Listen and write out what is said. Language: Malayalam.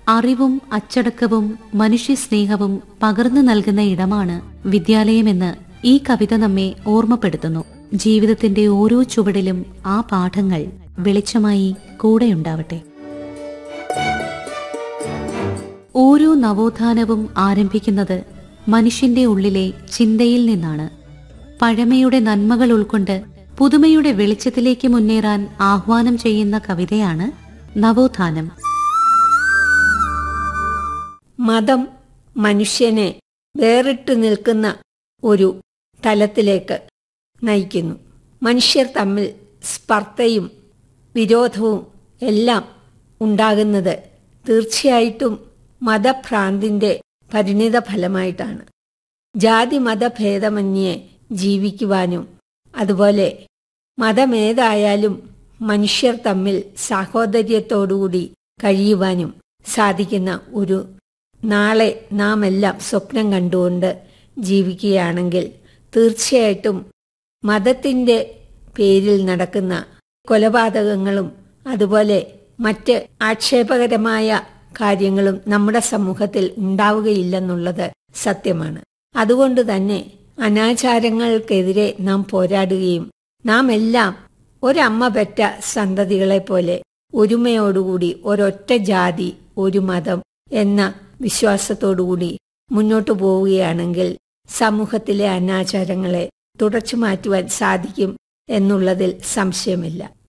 അറിവും അച്ചടക്കവും മനുഷ്യസ്നേഹവും പകർന്നു നൽകുന്ന ഇടമാണ് വിദ്യാലയമെന്ന് ഈ കവിത നമ്മെ ഓർമ്മപ്പെടുത്തുന്നു ജീവിതത്തിന്റെ ഓരോ ചുവടിലും ആ പാഠങ്ങൾ വെളിച്ചമായി കൂടെയുണ്ടാവട്ടെ ഓരോ നവോത്ഥാനവും ആരംഭിക്കുന്നത് മനുഷ്യന്റെ ഉള്ളിലെ ചിന്തയിൽ നിന്നാണ് പഴമയുടെ നന്മകൾ ഉൾക്കൊണ്ട് പുതുമയുടെ വെളിച്ചത്തിലേക്ക് മുന്നേറാൻ ആഹ്വാനം ചെയ്യുന്ന കവിതയാണ് നവോത്ഥാനം മതം മനുഷ്യനെ വേറിട്ടു നിൽക്കുന്ന ഒരു തലത്തിലേക്ക് നയിക്കുന്നു മനുഷ്യർ തമ്മിൽ സ്പർദ്ധയും വിരോധവും എല്ലാം ഉണ്ടാകുന്നത് തീർച്ചയായിട്ടും മതഭ്രാന്തിന്റെ പരിണിത ഫലമായിട്ടാണ് ജാതി മതഭേദമന്യേ ജീവിക്കുവാനും അതുപോലെ മതമേതായാലും മനുഷ്യർ തമ്മിൽ സാഹോദര്യത്തോടുകൂടി കഴിയുവാനും സാധിക്കുന്ന ഒരു നാളെ നാം എല്ലാം സ്വപ്നം കണ്ടുകൊണ്ട് ജീവിക്കുകയാണെങ്കിൽ തീർച്ചയായിട്ടും മതത്തിൻ്റെ പേരിൽ നടക്കുന്ന കൊലപാതകങ്ങളും അതുപോലെ മറ്റ് ആക്ഷേപകരമായ കാര്യങ്ങളും നമ്മുടെ സമൂഹത്തിൽ ഉണ്ടാവുകയില്ലെന്നുള്ളത് സത്യമാണ് അതുകൊണ്ട് തന്നെ അനാചാരങ്ങൾക്കെതിരെ നാം പോരാടുകയും നാം എല്ലാം ഒരമ്മ പെറ്റ സന്തതികളെ പോലെ ഒരുമയോടുകൂടി ഒരൊറ്റ ജാതി ഒരു മതം എന്ന വിശ്വാസത്തോടുകൂടി മുന്നോട്ടു പോവുകയാണെങ്കിൽ സമൂഹത്തിലെ അനാചാരങ്ങളെ തുടച്ചു മാറ്റുവാൻ സാധിക്കും എന്നുള്ളതിൽ സംശയമില്ല